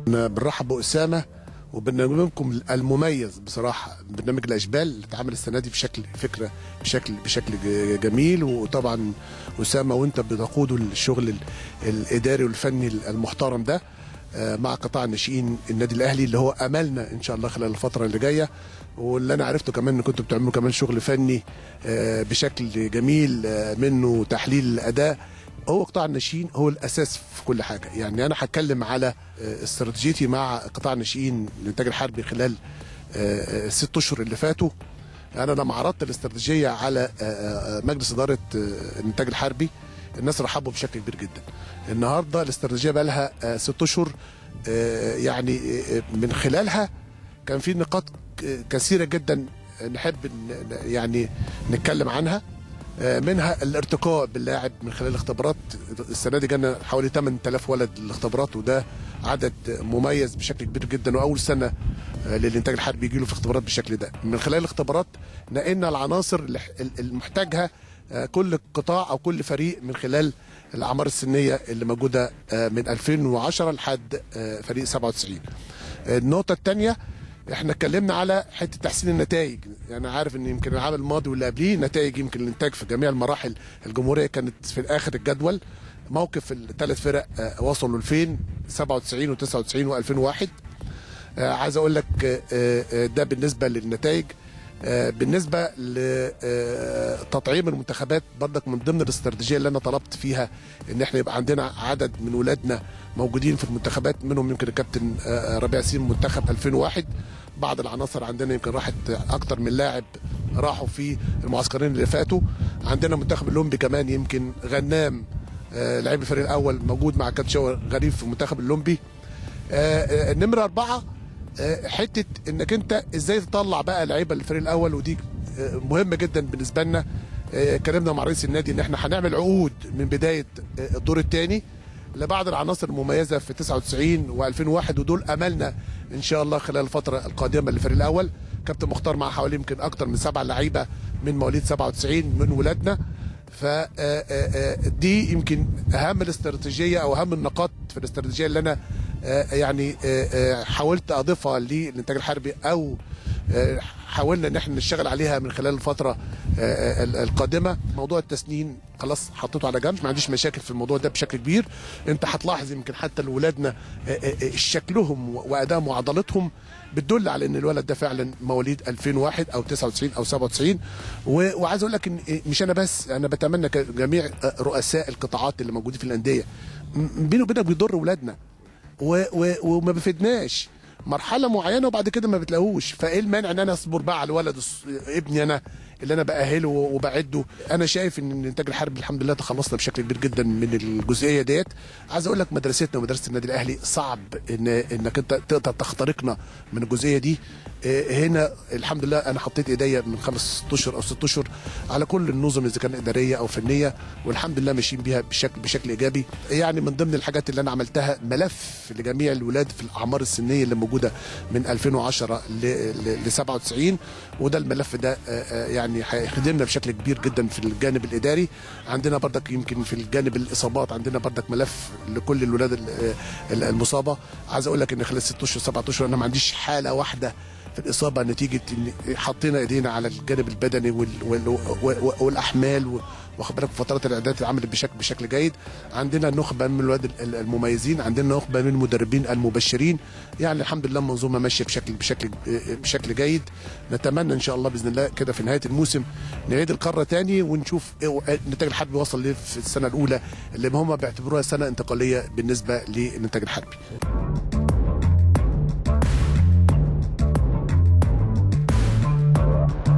بنرحب بأسامة وبرنامجكم المميز بصراحة برنامج الأشبال اللي اتعمل السنة دي بشكل فكرة بشكل بشكل ج- جميل وطبعا أسامة وأنت بتقودوا الشغل ال- الإداري والفني المحترم ده آه، مع قطاع الناشئين النادي الأهلي اللي هو أملنا إن شاء الله خلال الفترة اللي جاية واللي أنا عرفته كمان إن كنتوا بتعملوا كمان شغل فني آه، بشكل جميل آه، منه تحليل الأداء هو قطاع الناشئين هو الاساس في كل حاجه يعني انا هتكلم على آه، استراتيجيتي مع قطاع الناشئين الانتاج الحربي خلال آه، آه، الست اشهر اللي فاتوا انا لما عرضت الاستراتيجيه على آه، آه، مجلس اداره آه، الانتاج الحربي الناس رحبوا بشكل كبير جدا النهارده الاستراتيجيه بقى لها آه، ست اشهر آه، يعني آه، من خلالها كان في نقاط ك- كثيره جدا نحب ن- ن- يعني نتكلم عنها آه، منها الارتقاء باللاعب من خلال الاختبارات السنه دي جانا حوالي 8000 ولد الاختبارات وده عدد مميز بشكل كبير جدا واول سنه آه، للانتاج الحربي يجي له في اختبارات بالشكل ده من خلال الاختبارات نقلنا العناصر اللي- المحتاجها آه، كل قطاع او كل فريق من خلال الاعمار السنيه اللي موجوده آه، من 2010 لحد آه، فريق 97 النقطه الثانيه احنا اتكلمنا على حته تحسين النتائج يعني عارف ان يمكن العام الماضي واللي قبليه نتائج يمكن الانتاج في جميع المراحل الجمهوريه كانت في اخر الجدول موقف الثلاث فرق آه، وصلوا لفين 97 و99 و2001 آه، عايز اقول لك آه، آه، ده بالنسبه للنتائج آه، بالنسبه لتطعيم المنتخبات برضك من ضمن الاستراتيجيه اللي انا طلبت فيها ان احنا يبقى عندنا عدد من ولادنا موجودين في المنتخبات منهم يمكن الكابتن آه، ربيع سين منتخب 2001 بعض العناصر عندنا يمكن راحت اكتر من لاعب راحوا في المعسكرين اللي فاتوا عندنا منتخب الاولمبي كمان يمكن غنام آه، لعيب الفريق الاول موجود مع كابتن شوقي غريب في المنتخب الاولمبي آه، آه، نمره اربعه آه، حته انك انت ازاي تطلع بقى لعيبه الفريق الاول ودي آه، مهمه جدا بالنسبه لنا آه، اتكلمنا مع رئيس النادي ان احنا هنعمل عقود من بدايه آه، الدور الثاني لبعض العناصر المميزه في 99 و2001 ودول املنا ان شاء الله خلال الفتره القادمه للفريق الاول كابتن مختار مع حوالي يمكن اكتر من سبع لعيبه من مواليد 97 من ولادنا فدي يمكن اهم الاستراتيجيه او اهم النقاط في الاستراتيجيه اللي انا آه، يعني آه، آه، حاولت اضيفها للانتاج الحربي او آه، حاولنا ان احنا نشتغل عليها من خلال الفتره آه، ال- القادمه موضوع التسنين خلاص حطيته على جنب ما عنديش مشاكل في الموضوع ده بشكل كبير انت هتلاحظ يمكن حتى لاولادنا آه، آه، آه، شكلهم وادائهم وعضلاتهم بتدل على ان الولد ده فعلا مواليد 2001 او 99 او 97 و- وعايز اقول لك ان مش انا بس انا بتمنى ك- جميع رؤساء القطاعات اللي موجودين في الانديه م- بيني وبينك بيضر اولادنا و و وما بيفيدناش مرحله معينه وبعد كده ما بتلاقوش فايه المانع ان انا اصبر بقى على الولد الص- ابني انا اللي انا باهله وبعده انا شايف ان الانتاج الحربي الحمد لله تخلصنا بشكل كبير جدا من الجزئيه ديت عايز اقول لك مدرستنا ومدرسه النادي الاهلي صعب ان انك انت تقدر تخترقنا من الجزئيه دي إيه، هنا الحمد لله انا حطيت ايديا من خمس اشهر او ست اشهر على كل النظم اذا كان اداريه او فنيه والحمد لله ماشيين بيها بشكل بشكل ايجابي يعني من ضمن الحاجات اللي انا عملتها ملف لجميع الولاد في الاعمار السنيه اللي موجوده من 2010 ل 97 وده الملف ده آه، آه، يعني هيخدمنا بشكل كبير جدا في الجانب الاداري عندنا بردك يمكن في الجانب الاصابات عندنا بردك ملف لكل الولاد ال- آه، المصابه عايز اقول لك ان خلال 6 اشهر 7 اشهر انا ما عنديش حاله واحده في الاصابه نتيجه ان حطينا ايدينا على الجانب البدني وال وال وال والاحمال و- واخد بالك فترات الاعداد اتعملت بشكل بشكل جيد عندنا نخبه من الولاد ال- المميزين عندنا نخبه من المدربين المبشرين يعني الحمد لله المنظومه ماشيه بشكل بشكل بشكل جيد نتمنى ان شاء الله باذن الله كده في نهايه الموسم نعيد القاره تاني ونشوف إيه النتاج الحربي وصل ليه في السنه الاولى اللي هم بيعتبروها سنه انتقاليه بالنسبه للنتاج الحربي